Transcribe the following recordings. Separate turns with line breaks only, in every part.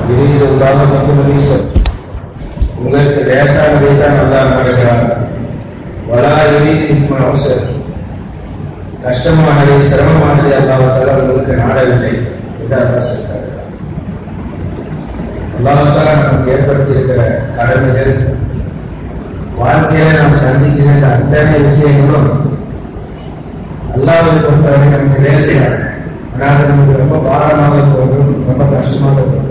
விரிந்த உதாரணத்துக்கு ரீசன் உங்களுக்கு லேசானதை தான் நல்லா நாடுகிறார் வலா விரிந்த அவசர் கஷ்டமானதை சிரமமானதை அல்லாவத்தால உங்களுக்கு நாடவில்லை என்று அல்லா சொல்றாரு அல்லாவத்தால நமக்கு ஏற்படுத்தி இருக்கிற கடமைகள் வாழ்க்கையில நாம் சந்திக்கிற இந்த அத்தனை விஷயங்களும் அல்லாவை பொறுத்தவரை நமக்கு லேசியாக அதாவது நமக்கு ரொம்ப பாரமாக தோன்றும் ரொம்ப கஷ்டமாக தோன்றும்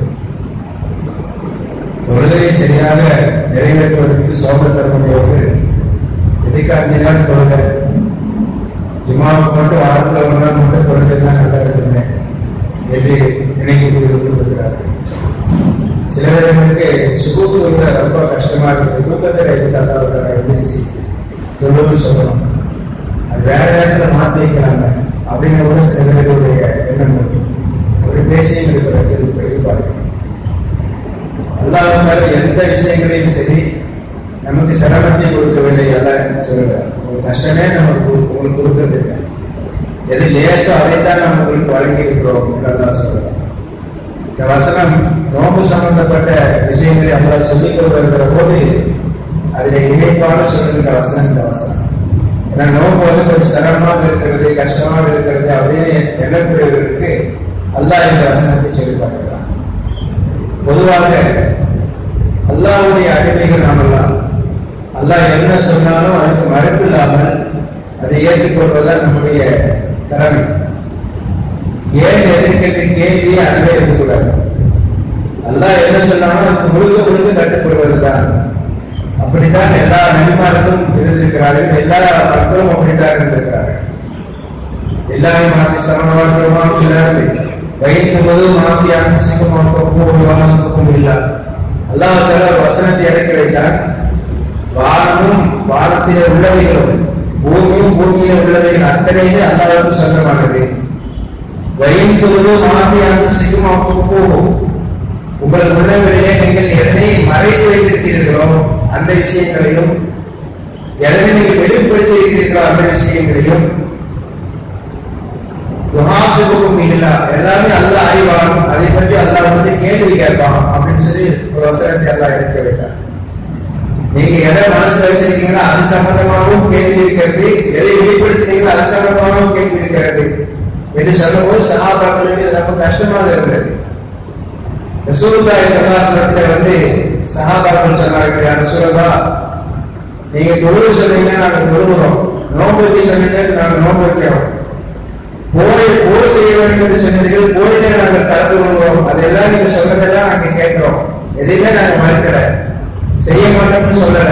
தொழுகையை சரியாக நிறைவேற்றுவதற்கு சோபத்தரமுடையவர்கள் எதுக்கு அஞ்சு நாள் தொழுகை ஜுமாவுக்கு மட்டும் வாரத்தில் ஒரு நாள் மட்டும் தொழுகைலாம் நல்லா இருக்குமே என்று நினைக்கக்கூடிய இருக்கிறார்கள் சில பேருக்கு சுகுக்கு வந்து ரொம்ப கஷ்டமா இருக்குது தூக்கத்தில் எடுத்து அல்லாவுக்காக எழுந்திரிச்சு தொழுவு சொல்லணும் அது வேற நேரத்தில் மாற்றி வைக்கிறாங்க அப்படின்னு கூட சில பேருடைய எண்ணம் இருக்கு ஒரு தேசியம் இருக்கிறது எதிர்பார்க்கணும் அல்லாஹால எந்த விஷயங்களையும் சரி நமக்கு சிரமத்தை கொடுக்கவில்லை அல்ல சொல்லுவார் ஒரு கஷ்டமே நமக்கு உங்களுக்கு கொடுக்கறது இல்லை எது லேசோ அதைத்தான் நம்ம உங்களுக்கு வழங்கி இருக்கிறோம் என்று சொல்லுவார் இந்த வசனம் நோம்பு சம்பந்தப்பட்ட விஷயங்களை அல்லா சொல்லிக் கொண்டு வருகிற போது அதில் இணைப்பான சொல்லுகிற வசனம் இந்த வசனம் ஏன்னா நோம்பு வந்து கொஞ்சம் சிரமமாக இருக்கிறது கஷ்டமாக இருக்கிறது அப்படின்னு எண்ணக்கூடியவர்களுக்கு அல்லாஹ் இந்த வசனத்தை சொல்லி பார்க்கிறான் பொதுவாக அல்லாவுடைய அடிமைகள் நாமெல்லாம் அல்லாஹ் என்ன சொன்னாலும் அதுக்கு மறுப்பு இல்லாமல் அதை ஏற்றுக்கொள்வதுதான் நம்முடைய கடமை ஏன் எதிர்க்கின்ற கேள்வியை அதுவே இருக்கக்கூடாது அல்லாஹ் என்ன சொன்னாலும் அதுக்கு முழுக்க முழுக்க கட்டுப்படுவதுதான் அப்படித்தான் எல்லா நபிமார்களும் இருந்திருக்கிறார்கள் எல்லா மக்களும் அப்படித்தான் இருந்திருக்கிறார்கள் எல்லாரும் மாற்றி சமணவார்களுமா எல்லாருமே வைத்துவது மாற்றி அனுசிக்கமாகவும் வாசமும் இல்லா அல்லாஹால ஒரு வசனத்தை இறக்கி வைத்தார் வானமும் வானத்திலே உள்ளவைகளும் பூமியும் பூமியில உள்ளவைகள் அத்தனையுமே அல்லாவுக்கு சொந்தமானது வைத்துவது மாற்றி அனுசிக்கமாகவும் போகும் உங்கள் உள்ளவர்களே நீங்கள் எதனை மறைத்து வைத்திருக்கிறீர்களோ அந்த விஷயங்களையும் எதனை நீங்கள் வெளிப்படுத்தி இருக்கிறீர்களோ அந்த விஷயங்களையும் யுகாசுபுக்கும் இல்லா எல்லாமே அல்ல அறிவான் அதை பற்றி அல்லாஹ் வந்து கேள்வி கேட்பான் அப்படின்னு சொல்லி ஒரு வசனத்தை எல்லாம் எடுக்க வைத்தார் நீங்க எதை மனசுல வச்சிருக்கீங்களோ அது சம்பந்தமாகவும் கேள்வி இருக்கிறது எதை வெளிப்படுத்தினீங்களோ அது சம்பந்தமாகவும் கேள்வி இருக்கிறது என்று சொல்லும்போது சகாபாக்களுக்கு இது ரொம்ப கஷ்டமாக இருந்தது ரசூலுல்லாஹி சல்லாஸ்லத்துல வந்து சஹாபாக்கள் சொன்னார்கள் யார் ரசூலல்லா நீங்க தொழுவு சொன்னீங்க நாங்க தொழுகிறோம் நோன்பு வைக்க சொன்னீங்க நாங்க நோன்பு வைக்கிறோம் போரை போர் செய்ய வேண்டும் என்று சொன்னீர்கள் போரிலே நாங்கள் கலந்து கொள்வோம் அதெல்லாம் நீங்க சொன்னதெல்லாம் நாங்க கேட்கிறோம் எதையுமே நாங்க மறுக்கல செய்ய மாட்டோம்னு சொல்லல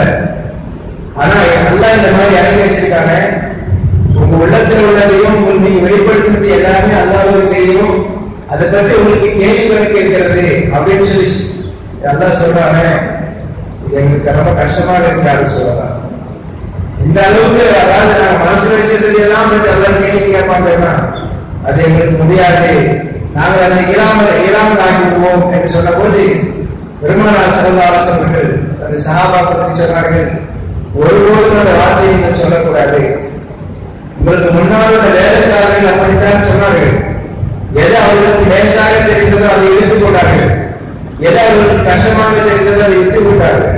ஆனா எல்லாம் இந்த மாதிரி இறங்கி வச்சிருக்காங்க உங்க உள்ளத்தில் உள்ளதையும் உங்களுக்கு நீங்க வெளிப்படுத்தினது எல்லாமே அல்லாவுக்கு தெரியும் அதை பற்றி உங்களுக்கு கேள்வி கணக்கு இருக்கிறது அப்படின்னு சொல்லி எல்லாம் சொல்றாங்க எங்களுக்கு ரொம்ப கஷ்டமாக இருக்காரு சொல்லலாம் இந்த அளவுக்கு அதாவது நாங்க மனசுல வச்சிருந்தது எல்லாம் வந்து எல்லாம் கேள்வி கேட்பாங்கன்னா அது எங்களுக்கு முடியாது நாங்கள் அதை இயலாமல் இயலாமல் ஆகிவிடுவோம் என்று சொன்ன போது பெருமானார் சிறந்தாரசர்கள் அந்த சகாபாக்களுக்கு சொன்னார்கள் ஒருபோதும் அந்த வார்த்தையை நீங்கள் சொல்லக்கூடாது உங்களுக்கு முன்னால் உள்ள வேலைக்காரர்கள் அப்படித்தான் சொன்னார்கள் எது அவர்களுக்கு லேசாக தெரிந்ததோ அதை எடுத்துக் கொண்டார்கள் எது அவர்களுக்கு கஷ்டமாக தெரிந்ததோ அதை விட்டுக் கொண்டார்கள்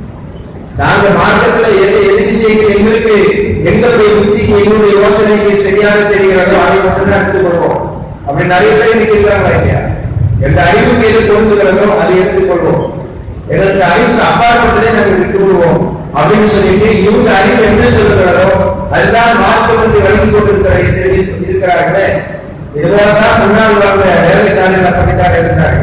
நாங்க மார்க்கத்துல எது எது விஷயங்கள் எங்களுக்கு எங்களுடைய புத்திக்கு எங்களுடைய யோசனைக்கு சரியாக தெரிகிறதோ அதை மட்டும்தான் எடுத்துக்கொள்வோம் அப்படி நிறைய பேர் இன்னைக்கு இருக்காங்க இல்லையா எந்த அறிவுக்கு எது பொருந்துகிறதோ அதை எடுத்துக்கொள்வோம் எங்களுக்கு அறிவுக்கு அப்பாற்பட்டதை நாங்கள் விட்டு விடுவோம் அப்படின்னு சொல்லிட்டு இவங்க அறிவு என்ன சொல்லுகிறதோ அதுதான் மார்க்கம் என்று வழங்கி கொண்டிருக்கிற இருக்கிறார்களே இதுபோலதான் முன்னால் வாழ்ந்த வேலைக்காரர்கள் அப்படித்தான் இருந்தார்கள்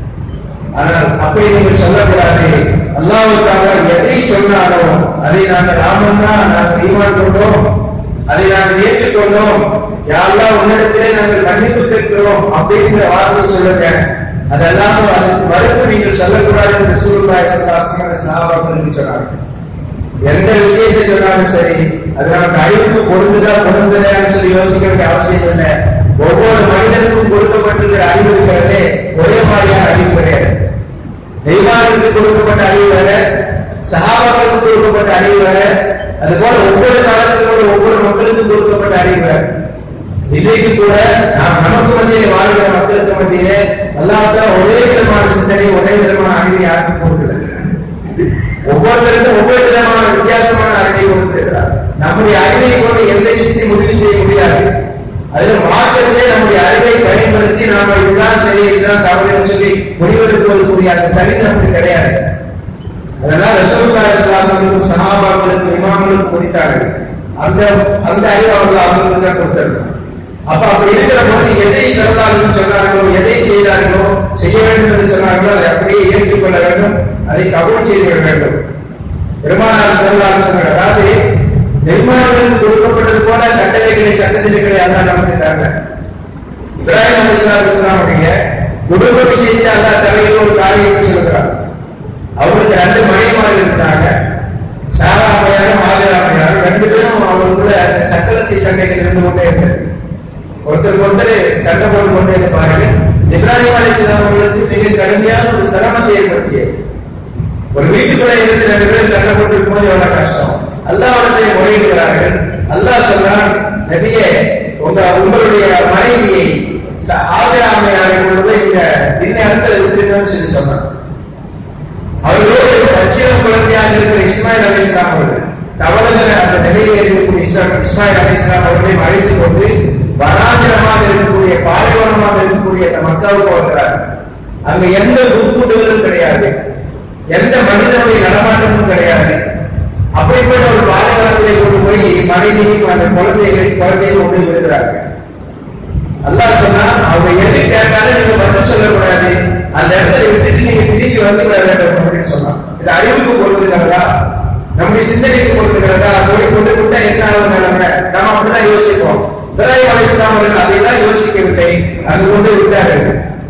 ஆனால் அப்படி நீங்கள் சொல்லக்கூடாது அல்லாவுக்காக எதை சொன்னாலும் அதை நாங்கள் ராமன்னா நாங்கள் ஈமான் கொண்டோம் அதை நாங்கள் ஏற்றுக்கொண்டோம் யாரெல்லாம் உன்னிடத்திலே நாங்கள் மன்னிப்பு கேட்கிறோம் அப்படிங்கிற வார்த்தை சொல்லுங்க அதெல்லாம் அதுக்கு மறுத்து நீங்கள் சொல்லக்கூடாது என்று சூழ்நாய் சந்தாசம் சகாபாக்களுக்கு சொன்னார்கள் எந்த விஷயத்தை சொன்னாலும் சரி அது நமக்கு அறிவுக்கு பொருந்துதா பொருந்தலையான்னு சொல்லி யோசிக்க வேண்டிய அவசியம் இல்லை ஒவ்வொரு மனிதனுக்கும் கொடுக்கப்பட்டிருக்கிற அறிவு இருக்கிறதே ஒரே மாதிரியான அறிவு கிடையாது தெய்வானுக்கு கொடுக்கப்பட்ட அறிவு வேற சகாபாக்களுக்கு கொடுக்கப்பட்ட அறிவு வேற அது போல ஒவ்வொரு காலத்திலும் ஒவ்வொரு மக்களுக்கும் கொடுக்கப்பட்ட அறிவு வேற இன்றைக்கு கூட நாம் நமக்கு மத்தியிலே வாழ்கிற மக்களுக்கு மத்தியிலே அல்லாஹ் ஒரே விதமான சிந்தனை அப்படின்னு சொல்லி முடிவெடுப்பதற்குரிய அந்த தகுதி நமக்கு கிடையாது அதெல்லாம் ரசூலுல்லாஹி ஸல்லல்லாஹு அலைஹி வஸல்லம் சஹாபாக்களுக்கு இமாம்களுக்கு கொடுத்தார்கள் அந்த அந்த அறிவு அவர்கள் அவங்களுக்கு தான் கொடுத்தார்கள் அப்ப அப்படி இருக்கிற போது எதை சிறந்தார்கள் சொன்னார்களோ எதை செய்தார்களோ செய்ய வேண்டும் என்று சொன்னார்களோ அதை அப்படியே ஏற்றுக்கொள்ள வேண்டும் அதை கபூல் செய்து விட வேண்டும் பெருமானார் செல்லார் சொன்னார் அதாவது நிர்மாணங்களுக்கு கொடுக்கப்பட்டது போல கட்டளைகளை சட்டத்திட்டங்களை அல்லா நமக்கு தரல இப்ராஹிம் அலிஸ்லாம் இஸ்லாமுடைய குடும்ப விஷயத்தை அல்லா தலையில் ஒரு காரியத்தை சொல்கிறார் அவங்களுக்கு ரெண்டு மனைவிமார்கள் இருந்தாங்க சாரா அம்மையாரும் ஆஜரா அம்மையாரும் ரெண்டு பேரும் அவங்களுக்குள்ள சக்கரத்தை சண்டைகள் இருந்து கொண்டே இருந்தது ஒருத்தருக்கு ஒருத்தர் சண்டை போட்டு கொண்டே இருப்பார்கள் இப்ராஹிம் அலிஸ்லாம் அவர்களுக்கு மிக கடுமையான ஒரு சிரமத்தை ஏற்படுத்தியது ஒரு வீட்டுக்குள்ள இருந்து ரெண்டு பேரும் சண்டை போட்டு இருக்கும்போது எவ்வளவு கஷ்டம் அல்லாவிடத்தை முறையிடுகிறார்கள் அல்லாஹ் சொல்றான் நபியே உங்க உங்களுடைய மனைவியை ஆஜராமையாக கொண்டு இங்க இந்நேரத்தில் இருக்கிறோம்னு சொல்லி சொன்னான் அவர்களோடு பச்சிரம் குழந்தையாக இருக்கிற இஸ்மாயில் அலி இஸ்லாம் அவர்கள் தவறுகிற அந்த நிலையில் இருக்கக்கூடிய இஸ்லாம் இஸ்மாயில் அலி இஸ்லாம் அவர்களையும் அழைத்துக் கொண்டு வனாந்திரமாக இருக்கக்கூடிய பாலைவனமாக இருக்கக்கூடிய அந்த மக்காவுக்கு வருகிறார் அங்க எந்த உட்கூட்டுகளும் கிடையாது எந்த மனிதனுடைய நடமாட்டமும் கிடையாது அப்படிப்பட்ட ஒரு பாலைவனத்திலே கொண்டு போய் மனைவியும் அந்த குழந்தைகளை குழந்தையை கொண்டு விடுகிறார்கள் அல்லாஹ் சொன்னா அவங்க எது கேட்டாலும் நீங்க பதில் சொல்லக்கூடாது அந்த இடத்துல விட்டுட்டு நீங்க திரும்பி வந்து விட வேண்டும் அப்படின்னு சொன்னான் இது அறிவுக்கு பொறுத்துக்கிறதா நம்முடைய சிந்தனைக்கு பொறுத்துக்கிறதா போய் கொண்டு விட்டா என்ன ஆகும் நிலைமை நம்ம அப்படிதான் யோசிப்போம் இப்ராஹிம் அலிஸ்லாம் அவர்கள் அதையெல்லாம் யோசிக்கவில்லை அது கொண்டு விட்டார்கள்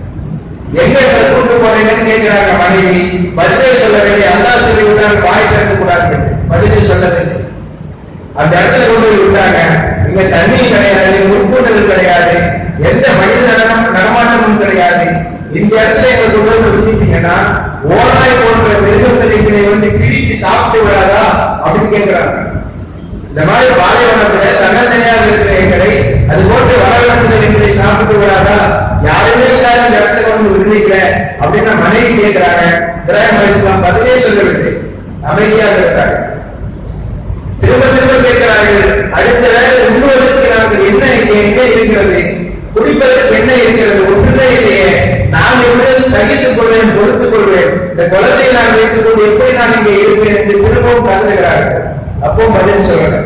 எங்க கொண்டு போறீங்கன்னு கேட்கிறாங்க மனைவி பதிலே சொல்லவில்லை அல்லா சொல்லி விட்டாங்க வாய் திறக்க கூடாது பதிலே சொல்லவில்லை அந்த இடத்துல கொண்டு போய் விட்டாங்க இங்க தண்ணி கிடையாது முற்பூட்டல் கிடையாது எந்த மனித நடனம் நடமாட்டமும் கிடையாது இந்த இடத்துல எங்க கொண்டு வந்து விட்டுட்டீங்கன்னா ஓனாய் போன்ற மிருகத்தலைகளை வந்து கிழித்து சாப்பிட்டு விடாதா அப்படின்னு கேட்கிறாங்க இந்த மாதிரி பாலைவனத்துல தன்னந்தனியாக இருக்கிற எங்களை அது போன்று வளர்க்கிற எங்களை சாப்பிட்டு விடாதா யாருமே இல்லாத இந்த இடத்துல கொண்டு விடுவீங்க அப்படின்னு மனைவி கேட்கிறாங்க இப்ராஹிம் அலிஸ்லாம் பதிலே சொல்லவில்லை அமைதியாக இருக்கிறாங்க திரும்ப திரும்ப கேட்கிறார்கள் அடுத்த வேலை உண்ணுவதற்கு நாங்கள் என்ன இங்கே எங்கே இருக்கிறது குடிப்பதற்கு என்ன இருக்கிறது ஒன்றுமே இல்லையே நான் எப்பொழுது சகித்துக் கொள்வேன் பொறுத்துக் கொள்வேன் இந்த குழந்தையை நான் வைத்துக் கொண்டு எப்படி நான் இங்கே இருப்பேன் என்று திரும்பவும் கருதுகிறார்கள் அப்போ பதில் சொல்லல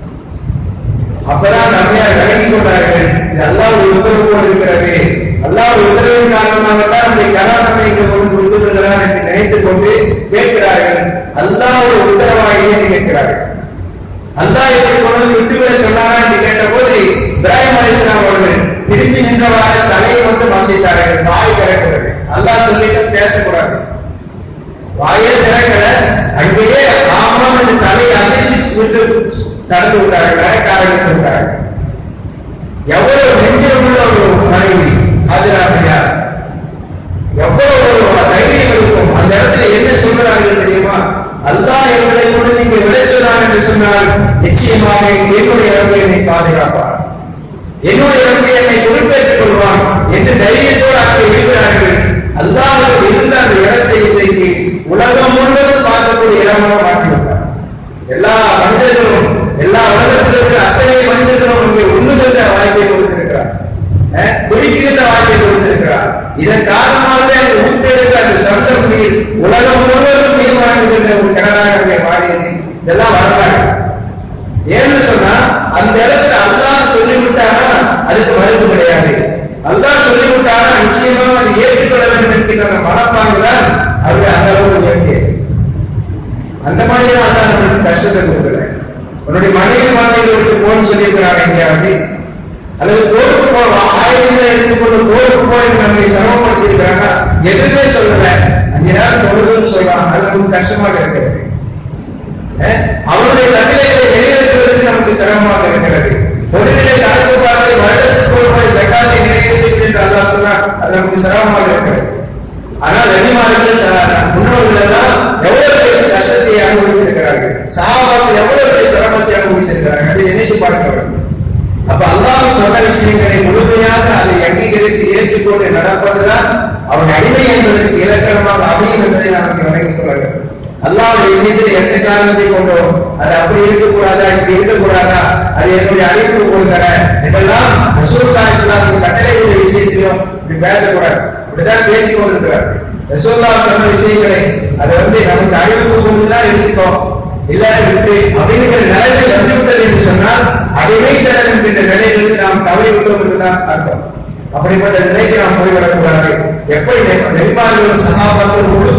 அப்பதான் நம்மையார் விளங்கிக் கொண்டார்கள் இது அல்லாஹ் உத்தரவோடு இருக்கிறது அல்லாஹ் உத்தரவின் காரணமாகத்தான் அந்த கலாணத்தை இங்கு கொண்டு விட்டு விடுகிறார் என்று நினைத்துக் கொண்டு கேட்கிறார்கள் அல்லாஹ் ஒரு உத்தரவாக என்று கேட்கிறார்கள் அல்லாஹ் இப்படி கொண்டு வந்து விட்டுவிட சொன்னாரா என்று கேட்டபோது இப்ராஹிம் அலிஸ்லாம் அவர்கள் திரும்பி நின்றவாறு தலையை வந்து மசித்தார்கள் வாய் திறக்கிறது அல்லாஹ் சொல்லிட்டு பேசக்கூடாது வாயே திறக்கல அங்கேயே ஆமாம் என்று தலையை அசைத்து விட்டு கடந்து விட்டார்கள் நடக்க ஆரம்பித்து விட்டார்கள் எவ்வளவு நெஞ்சமுள்ள ஒரு மனைவி ஆஜராமையார் எவ்வளவு ஒரு தைரியம் இருக்கும் அந்த இடத்துல என்ன சொல்கிறார்கள் தெரியுமா அல்லாஹ் எங்களை கொண்டு நீங்க விளைச்சலான் என்று சொன்னால் நிச்சயமாக என்னுடைய இறப்பு என்னை பாதுகாப்பார் என்னுடைய இறப்பு என்னை பொறுப்பேற்றுக் கொள்வான் என்று தைரியத்தோடு அங்கே இருக்கிறார்கள் அல்லாஹ் இருந்த அந்த இடத்தை இன்றைக்கு உலகம் முழுவதும் பார்க்கக்கூடிய இடமாக மாற்றிவிட்டார் எல்லா மனிதர்களும் எல்லா உலகத்தில் இருக்கிற அத்தனை மனிதர்களும் இங்கே உண்ணுகின்ற வாய்ப்பை கொடுத்திருக்கிறார் குடிக்கின்ற வாய்ப்பை கொடுத்திருக்கிறார் இதன் காரணமாகவே அந்த ஊட்டெடுத்த அந்த சம்சம் நீர் உலகம் முழுவதும் நீர் வழங்குகின்ற ஒரு கிணறாக அங்கே மாறியது இதெல்லாம் வரலாறு ஏன்னு சொன்னா அந்த இடத்துல அல்லாஹ் சொல்லிவிட்டானா அதுக்கு மருந்து கிடையாது அல்லாஹ் சொல்லிவிட்டானா நிச்சயமா அதை ஏற்றுக்கொள்ள வேண்டும் என்கின்ற அந்த மனப்பாங்கு தான் அவருடைய அந்த அளவுக்கு உயர்த்தியது அந்த மாதிரி தான் அல்லாஹ் நம்மளுக்கு கஷ்டத்தை கொடுக்கல உன்னுடைய மனைவி வாழ்க்கைகளுக்கு போன்னு சொல்லியிருக்கிறாங்க எங்கேயாவது அல்லது போருக்கு போவோம் ஆயுதங்களை எடுத்துக்கொண்டு போருக்கு போய் நம்மை சிரமப்படுத்தி இருக்கிறாங்க எதுவுமே சொல்லல அஞ்சு நேரம் தொழுதுன்னு சொல்றாங்க அது நமக்கு கஷ்டமாக இருக்கிறது அவருடைய கட்டளைகளை நிறைவேற்றுவதற்கு நமக்கு சிரமமாக இருக்கிறது பொதுநிலை கணக்கு பார்த்து வருடத்துக்கு ஒரு முறை சக்காத்தை நிறைவேற்றி என்று அல்லா சொன்னார் அது நமக்கு சிரமமாக இருக்கிறது ஆனால் வெளிமாறுகள் முன்னோர்கள் எல்லாம் எவ்வளவு பெரிய கஷ்டத்தை அனுபவித்திருக்கிறார்கள் சாபாக்கள் எவ்வளவு பெரிய சிரமத்தை அனுபவித்திருக்கிறார்கள் அதை நினைத்து பார்க்க வேண்டும் அப்ப அல்லாஹ் சொன்ன விஷயங்களை முழுமையாக அதை அங்கீகரித்து ஏற்றுக்கொண்டு நடப்பதுதான் அவன் அடிமை என்பதற்கு இலக்கணமாக அமையும் என்பதை நமக்கு வழங்கிக் கொள்ள வேண்டும் அல்லாவுடைய விஷயத்தில் எந்த காரணத்தை கொண்டோ அது அப்படி இருக்கக்கூடாதா இப்படி இருக்கக்கூடாதா அது என்னுடைய அழைப்பு போகின்றன இதெல்லாம் ரசூல்லா இஸ்லாமின் கட்டளையுடைய விஷயத்திலும் இப்படி பேசக்கூடாது அப்படிதான் பேசிக் கொண்டிருக்கிறார் ரசோல்லா சொன்ன விஷயங்களை அதை வந்து நமக்கு அறிவுக்கு கொண்டுதான் எடுத்துக்கோ இல்லாத விட்டு அப்படிங்கிற நிலையில் வந்துவிட்டது என்று சொன்னால் அடிமைத்தனம் என்கின்ற நிலையிலிருந்து நாம் தவறி விட்டோம் என்றுதான் அர்த்தம் அப்படிப்பட்ட நிலைக்கு நாம் போய்விடக்கூடாது எப்படி நெறிமாறிகள் சகாபாக்கள் முழு